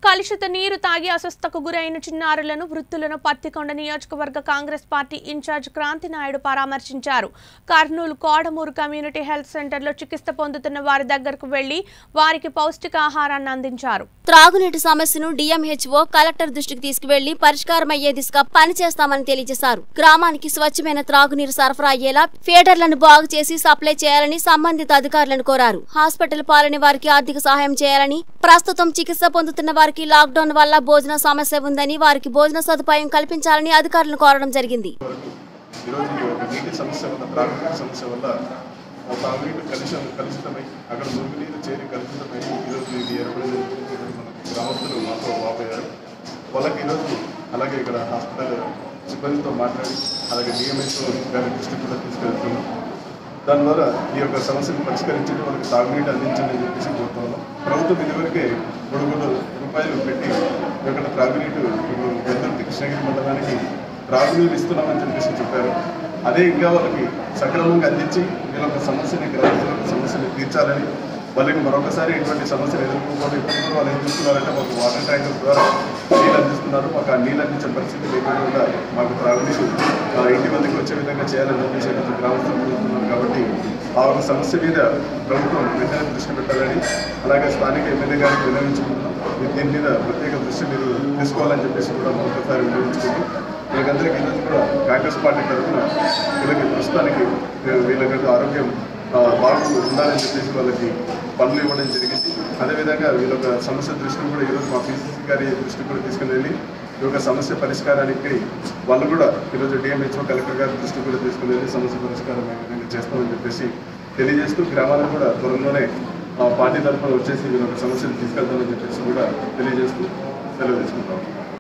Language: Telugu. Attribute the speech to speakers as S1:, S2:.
S1: కలుషిత నీరు తాగి అస్వస్థకు గురైన చిన్నారులను వృత్తులను పత్తికొండ నియోజకవర్గ కాంగ్రెస్ పార్టీ ఇన్ఛార్జ్ క్రాంతి నాయుడు పరామర్శించారు కర్నూలు కోడమూరు కమ్యూనిటీ హెల్త్ సెంటర్లో చికిత్స పొందుతున్న వారి దగ్గరకు వెళ్లి వారికి పౌష్టికాహారాన్ని అందించారు
S2: త్రాగునీటి సమస్యను డిఎంహెచ్ఓ కలెక్టర్ దృష్టికి తీసుకువెళ్లి పరిష్కారమయ్యే దిశగా పనిచేస్తామని తెలియజేశారు గ్రామానికి స్వచ్ఛమైన త్రాగునీరు సరఫరా అయ్యేలా ఫీడర్లను బాగు చేసి సప్లై చేయాలని సంబంధిత అధికారులను కోరారు హాస్పిటల్ పాలని వారికి ఆర్థిక సహాయం చేయాలని ప్రస్తుతం చికిత్స పొందుతున్న వారికి లాక్డౌన్ వల్ల భోజన సమస్య ఉందని వారికి భోజన సదుపాయం కల్పించాలని అధికారులను కోరడం జరిగింది
S3: ఈరోజు ఈ ఒక నీటి సమస్య వల్ల త్రాగునీటి సమస్య వల్ల ఆ తాగునీరు కలుషితం కలుషితమై అక్కడ మురుగునీరు చేరి కలుషితమై ఈరోజు ఇది ఏర్పడింది మనకి గ్రామస్తులు మాతో వాపోయారు వాళ్ళకి ఈరోజు అలాగే ఇక్కడ హాస్పిటల్ సిబ్బందితో మాట్లాడి అలాగే డిఎంఎస్ఓ గారి దృష్టికి కూడా తీసుకెళ్తున్నాం దాని ద్వారా ఈ యొక్క సమస్యను పరిష్కరించి వాళ్ళకి తాగునీటి అందించండి అని చెప్పేసి కోరుతున్నాం ప్రభుత్వం ఇదివరకే మూడు వందల రూపాయలు పెట్టి ఇక్కడ త్రాగునీటి ఇప్పుడు పెద్దర్తి కృష్ణగిరి మండలానికి త్రాగునీరు ఇస్తున్నామని చెప్పేసి చెప్పారు అదే ఇంకా వాళ్ళకి సక్రమంగా అందించి వీళ్ళ యొక్క సమస్యని గ్రామస్తుల యొక్క సమస్యని తీర్చాలని వాళ్ళకి మరొకసారి ఇటువంటి సమస్యలు ఎదుర్కోకుండా ఇప్పుడు కూడా వాళ్ళు ఏం చేస్తున్నారంటే మాకు వాటర్ ట్యాంకర్ ద్వారా నీళ్ళు అందిస్తున్నారు మాకు ఆ నీళ్ళు అందించే పరిస్థితి లేకుండా మాకు త్రాగునీరు ఆ, ఇంటి మందికి వచ్చే విధంగా చేయాలని చెప్పేసి ఈరోజు గ్రామస్తులు కోరుతున్నారు కాబట్టి ఆ ఒక సమస్య మీద ప్రభుత్వం వెంటనే దృష్టి పెట్టాలని అలాగే స్థానిక ఎమ్మెల్యే గారికి విన్నవించుకుంటున్నాం మీరు దీని మీద ప్రత్యేక దృష్టి మీరు తీసుకోవాలని చెప్పేసి కూడా మరొకసారి విన్నవించుకుంటూ వీళ్ళకందరికీ ఈరోజు కూడా కాంగ్రెస్ పార్టీ తరఫున వీళ్ళకి ప్రస్తుతానికి వీ- వీళ్ళకంటే ఆరోగ్యం ఆ, బాగు ఉండాలని చెప్పేసి వాళ్ళకి పనులు ఇవ్వడం జరిగింది అదేవిధంగా వీళ్ళ యొక్క సమస్య దృష్టిని కూడా ఈరోజు మా పీసీసీ గారి దృష్టికి కూడా తీసుకుని వెళ్ళి ఈ యొక్క సమస్య పరిష్కారానికి వాళ్ళు కూడా ఈరోజు డిఎంహెచ్ఓ కలెక్టర్ గారి దృష్టికి కూడా తీసుకుని వెళ్ళి సమస్య పరిష్కారం ఏ విధంగా చేస్తామని చెప్పేసి తెలియజేస్తూ గ్రామాలకు కూడా త్వరలోనే ఆ, పార్టీ తరఫున వచ్చేసి వీళ్ళ యొక్క సమస్యలు తీసుకెళ్తామని చెప్పేసి కూడా తెలియజేస్తూ సెలవు తీసుకుంటాం